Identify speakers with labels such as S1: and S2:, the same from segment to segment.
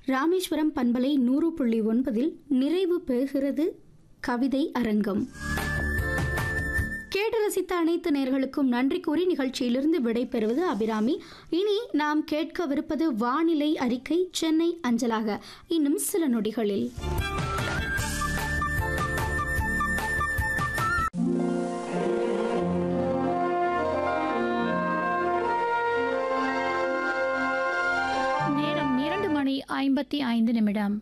S1: ராமேஸ்வரம் பண்பலை நூறு புள்ளி ஒன்பதில் நிறைவு பெறுகிறது கவிதை அரங்கம் கேட்டு ரசித்த அனைத்து நேர்களுக்கும் நன்றி கூறி நிகழ்ச்சியிலிருந்து விடைபெறுவது அபிராமி இனி நாம் கேட்கவிருப்பது வானிலை அறிக்கை சென்னை அஞ்சலாக இன்னும் சில நொடிகளில்
S2: நேரம் இரண்டு மணி ஐம்பத்தி ஐந்து நிமிடம்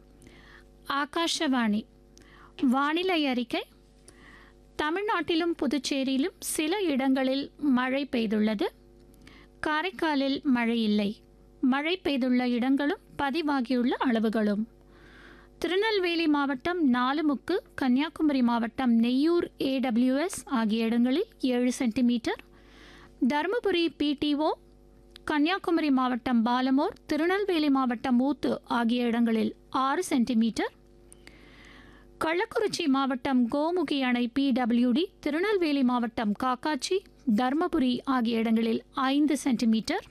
S2: ஆகாஷவாணி வானிலை அறிக்கை தமிழ்நாட்டிலும் புதுச்சேரியிலும் சில இடங்களில் மழை பெய்துள்ளது காரைக்காலில் மழை இல்லை மழை பெய்துள்ள இடங்களும் பதிவாகியுள்ள அளவுகளும் திருநெல்வேலி மாவட்டம் நாலுமுக்கு கன்னியாகுமரி மாவட்டம் நெய்யூர் ஏடபிள்யூஎஸ் ஆகிய இடங்களில் ஏழு சென்டிமீட்டர் தருமபுரி பிடிஓ கன்னியாகுமரி மாவட்டம் பாலமோர் திருநெல்வேலி மாவட்டம் ஊத்து ஆகிய இடங்களில் ஆறு சென்டிமீட்டர் கள்ளக்குறிச்சி மாவட்டம் கோமுகி அணை பிடபிள்யூடி திருநெல்வேலி மாவட்டம் காக்காச்சி தர்மபுரி ஆகிய இடங்களில் ஐந்து சென்டிமீட்டர்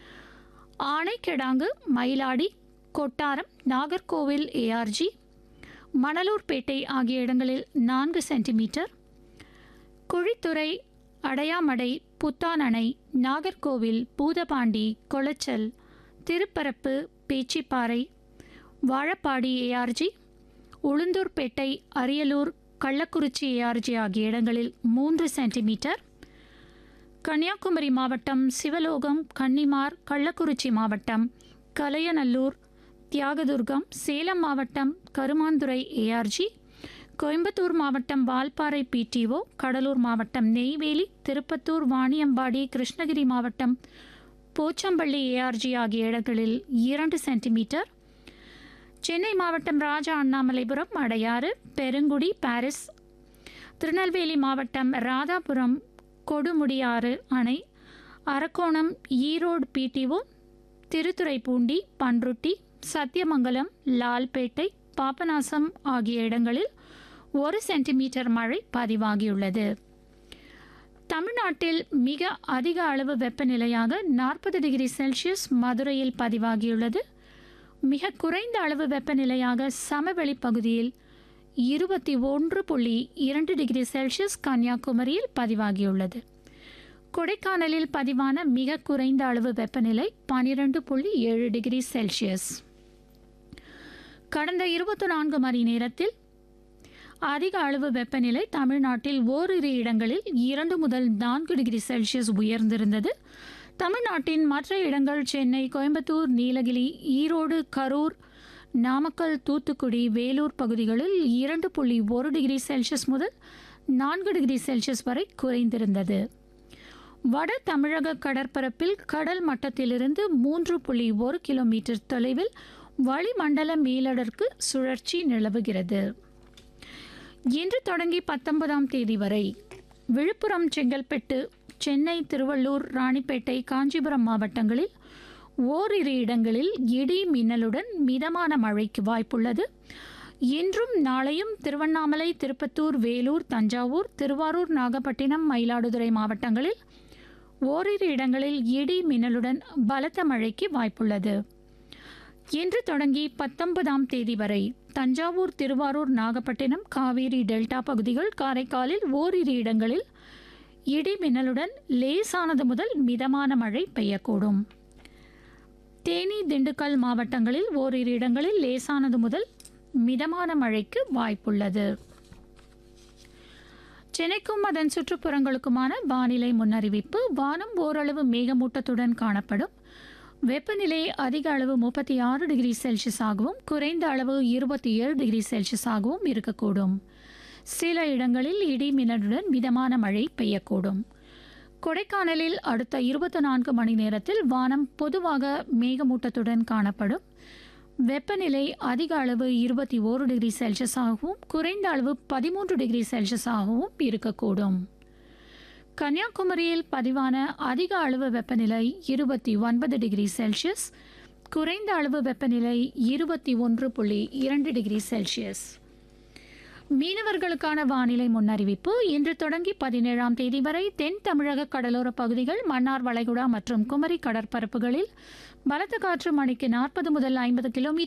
S2: ஆனைக்கெடாங்கு மயிலாடி கொட்டாரம் நாகர்கோவில் ஏஆர்ஜி மணலூர்பேட்டை ஆகிய இடங்களில் நான்கு சென்டிமீட்டர் குழித்துறை அடையாமடை புத்தான் அணை நாகர்கோவில் பூதபாண்டி கொளச்சல் திருப்பரப்பு பேச்சிப்பாறை வாழப்பாடி ஏஆர்ஜி உளுந்தூர்பேட்டை அரியலூர் கள்ளக்குறிச்சி ஏஆர்ஜி ஆகிய இடங்களில் மூன்று சென்டிமீட்டர் கன்னியாகுமரி மாவட்டம் சிவலோகம் கன்னிமார் கள்ளக்குறிச்சி மாவட்டம் கலையநல்லூர் தியாகதுர்கம் சேலம் மாவட்டம் கருமாந்துறை ஏஆர்ஜி கோயம்புத்தூர் மாவட்டம் வால்பாறை பிடிஓ கடலூர் மாவட்டம் நெய்வேலி திருப்பத்தூர் வாணியம்பாடி கிருஷ்ணகிரி மாவட்டம் போச்சம்பள்ளி ஏஆர்ஜி ஆகிய இடங்களில் இரண்டு சென்டிமீட்டர் சென்னை மாவட்டம் ராஜா அண்ணாமலைபுரம் அடையாறு பெருங்குடி பாரிஸ் திருநெல்வேலி மாவட்டம் ராதாபுரம் கொடுமுடியாறு அணை அரக்கோணம் ஈரோடு பிடிஓ திருத்துறைப்பூண்டி பன்ருட்டி சத்தியமங்கலம் லால்பேட்டை பாபநாசம் ஆகிய இடங்களில் ஒரு சென்டிமீட்டர் மழை பதிவாகியுள்ளது தமிழ்நாட்டில் மிக அதிக அளவு வெப்பநிலையாக நாற்பது டிகிரி செல்சியஸ் மதுரையில் பதிவாகியுள்ளது மிக குறைந்த அளவு வெப்பநிலையாக சமவெளி பகுதியில் இருபத்தி ஒன்று புள்ளி இரண்டு டிகிரி செல்சியஸ் கன்னியாகுமரியில் பதிவாகியுள்ளது கொடைக்கானலில் பதிவான மிக குறைந்த அளவு வெப்பநிலை பனிரெண்டு புள்ளி ஏழு டிகிரி செல்சியஸ் கடந்த இருபத்தி நான்கு மணி நேரத்தில் அதிக அளவு வெப்பநிலை தமிழ்நாட்டில் ஓரிரு இடங்களில் இரண்டு முதல் நான்கு டிகிரி செல்சியஸ் உயர்ந்திருந்தது தமிழ்நாட்டின் மற்ற இடங்கள் சென்னை கோயம்புத்தூர் நீலகிரி ஈரோடு கரூர் நாமக்கல் தூத்துக்குடி வேலூர் பகுதிகளில் இரண்டு புள்ளி ஒரு டிகிரி செல்சியஸ் முதல் நான்கு டிகிரி செல்சியஸ் வரை குறைந்திருந்தது வட தமிழக கடற்பரப்பில் கடல் மட்டத்திலிருந்து மூன்று புள்ளி ஒரு கிலோமீட்டர் தொலைவில் வளிமண்டல மேலடற்கு சுழற்சி நிலவுகிறது இன்று தொடங்கி பத்தொன்பதாம் தேதி வரை விழுப்புரம் செங்கல்பட்டு சென்னை திருவள்ளூர் ராணிப்பேட்டை காஞ்சிபுரம் மாவட்டங்களில் ஓரிரு இடங்களில் இடி மின்னலுடன் மிதமான மழைக்கு வாய்ப்புள்ளது இன்றும் நாளையும் திருவண்ணாமலை திருப்பத்தூர் வேலூர் தஞ்சாவூர் திருவாரூர் நாகப்பட்டினம் மயிலாடுதுறை மாவட்டங்களில் ஓரிரு இடங்களில் இடி மின்னலுடன் பலத்த மழைக்கு வாய்ப்புள்ளது இன்று தொடங்கி பத்தொன்பதாம் தேதி வரை தஞ்சாவூர் திருவாரூர் நாகப்பட்டினம் காவேரி டெல்டா பகுதிகள் காரைக்காலில் ஓரிரு இடங்களில் இடி மின்னலுடன் லேசானது முதல் மிதமான மழை பெய்யக்கூடும் தேனி திண்டுக்கல் மாவட்டங்களில் ஓரிரு இடங்களில் லேசானது முதல் மிதமான மழைக்கு வாய்ப்புள்ளது சென்னைக்கும் அதன் சுற்றுப்புறங்களுக்குமான வானிலை முன்னறிவிப்பு வானம் ஓரளவு மேகமூட்டத்துடன் காணப்படும் வெப்பநிலை அதிக அளவு முப்பத்தி ஆறு டிகிரி செல்சியஸ் ஆகவும் குறைந்த அளவு இருபத்தி ஏழு டிகிரி செல்சியஸ் ஆகவும் இருக்கக்கூடும் சில இடங்களில் இடி மின்னலுடன் மிதமான மழை பெய்யக்கூடும் கொடைக்கானலில் அடுத்த இருபத்தி நான்கு மணி நேரத்தில் வானம் பொதுவாக மேகமூட்டத்துடன் காணப்படும் வெப்பநிலை அதிக அளவு இருபத்தி ஓரு டிகிரி செல்சியஸ் ஆகவும் குறைந்த அளவு பதிமூன்று டிகிரி செல்சியஸ் ஆகவும் இருக்கக்கூடும் கன்னியாகுமரியில் பதிவான அதிக அளவு வெப்பநிலை இருபத்தி ஒன்பது டிகிரி செல்சியஸ் குறைந்த அளவு வெப்பநிலை இருபத்தி ஒன்று புள்ளி இரண்டு டிகிரி செல்சியஸ் மீனவர்களுக்கான வானிலை முன்னறிவிப்பு இன்று தொடங்கி பதினேழாம் தேதி வரை தென் தமிழக கடலோர பகுதிகள் மன்னார் வளைகுடா மற்றும் குமரி கடற்பரப்புகளில் பலத்த காற்று மணிக்கு நாற்பது முதல் ஐம்பது கிலோமீட்டர்